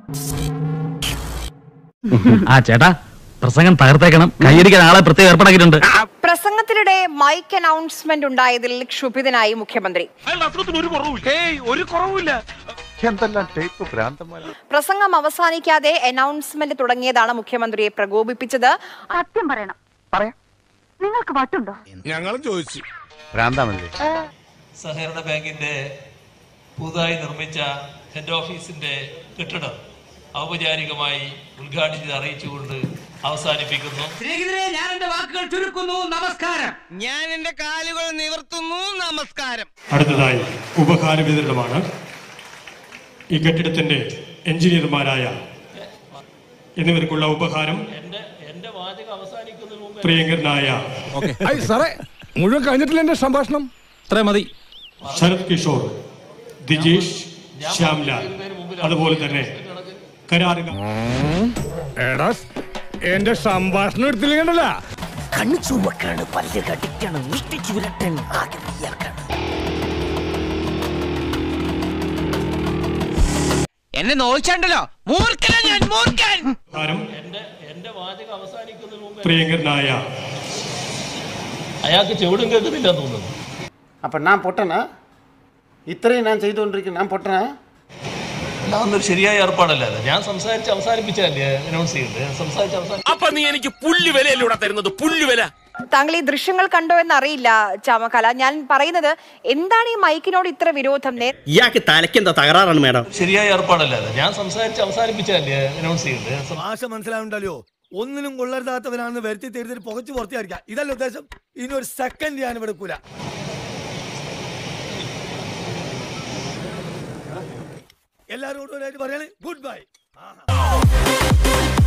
ആ ചേട്ടാ പ്രസംഗം തകർത്തേക്കണം കൈയടിക്കാൻ ആളെ പ്രത്യേകം ഏർപ്പാടാക്കിയിട്ടുണ്ട് പ്രസംഗത്തിനിടെ മൈക്ക് അനൗൺസ്മെന്റ് ഉണ്ടായതിൽ ക്ഷുഭിതനായി മുഖ്യമന്ത്രി ഒരു കുറവുമില്ല എന്തെല്ലാം ടൈപ്പ് ഭ്രാന്തന്മാരാണ് പ്രസംഗം അവസാനിക്കാതെ അനൗൺസ്മെന്റ് തുടങ്ങിയതാണ് മുഖ്യമന്ത്രിയെ പ്രകോപിപ്പിച്ചത് സത്യം പറയണം പറയാം നിങ്ങൾക്ക് വട്ടുണ്ടോ ഞങ്ങളും ചോദിച്ചു ഭ്രാന്താണല്ലേ സഹകരണ ബാങ്കിന്റെ പുതുതായി നിർമ്മിച്ച ഹെഡ് ഓഫീസിന്റെ കെട്ടിടം ഔപചാരികമായി ഉദ്ഘാടനം ചെയ്ത് അറിയിച്ചുകൊണ്ട് അവസാനിപ്പിക്കുന്നു സ്നേഹിതരെ ഞാൻ എന്റെ വാക്കുകൾ ചുരുക്കുന്നു നമസ്കാരം ഞാൻ എന്റെ കാലുകൾ നിവർത്തുന്നു നമസ്കാരം അടുത്തതായി ഉപഹാര വിതരണമാണ് ഈ കെട്ടിടത്തിന്റെ എഞ്ചിനീയർമാരായ എന്നിവർക്കുള്ള ഉപഹാരം എന്റെ എന്റെ വാചകം അവസാനിക്കുന്നതിന് മുമ്പ് പ്രിയങ്കരനായ സാറേ മുഴുവൻ കഴിഞ്ഞിട്ടില്ല എന്റെ സംഭാഷണം ഇത്രയും മതി ശരത് കിഷോർ ദിജേഷ് ശ്യാംലാൽ അതുപോലെ തന്നെ കരാറുകാർ എടാ എന്റെ സംഭാഷണം എടുത്തില്ലെങ്കണ്ടല്ല കണ്ണു ചുവക്കാണ് പല്ല് കടിക്കണം മുഷ്ടി ചുരട്ടൻ ആകെ വയ്യാക്കാണ് എന്നെ നോയിച്ചണ്ടല്ലോ മൂർഖന ഞാൻ മൂർഖൻ ഉപഹാരം എന്റെ എന്റെ വാചകം അവസാനിക്കുന്നതിന് മുമ്പ് പ്രിയങ്കരനായ അയാൾക്ക് ചെവിടും കേൾക്കുന്നില്ല തോന്നുന്നു அப்போ நான் பொட்டனா இத்தனையும் நான் செய்து கொண்டிருக்கேன் நான் பொட்டனா അതൊന്നൊരു ശരിയായ ഏർപ്പാടല്ല അത് ഞാൻ സംസാരിച്ച് അവസാനിപ്പിച്ചല്ലേ അനൗൺസ് ചെയ്തത് സംസാരിച്ച് അവസാനം അപ്പൊ നീ എനിക്ക് പുല്ല് വിലയല്ലേ ഇവിടെ തരുന്നത് പുല്ല് വില താങ്കൾ ഈ ദൃശ്യങ്ങൾ കണ്ടോ എന്നറിയില്ല ചാമക്കല ഞാൻ പറയുന്നത് എന്താണ് ഈ മൈക്കിനോട് ഇത്ര വിരോധം നേ- ഇയാൾക്ക് തലയ്ക്ക് എന്താ തകരാറാണ് മേഡം ശരിയായ ഏർപ്പാടല്ല അത് ഞാൻ സംസാരിച്ച് അവസാനിപ്പിച്ചല്ലേ അനൗൺസ് ചെയ്തത് ഭാഷ മനസ്സിലാവുണ്ടല്ലോ ഒന്നിനും കൊള്ളരുതാത്തവനാണെന്ന് വരുത്തി തീർത്തിട്ട് പുകച്ചു പുറത്തിയായിരിക്കാം ഇതല്ല ഉദ്ദേശം ഇനി ഒരു സെക്കൻഡ് ഞാൻ ഇവിടെ എടുക്കൂല എല്ലാരോടും പറയാണ് ഗുഡ് ബൈ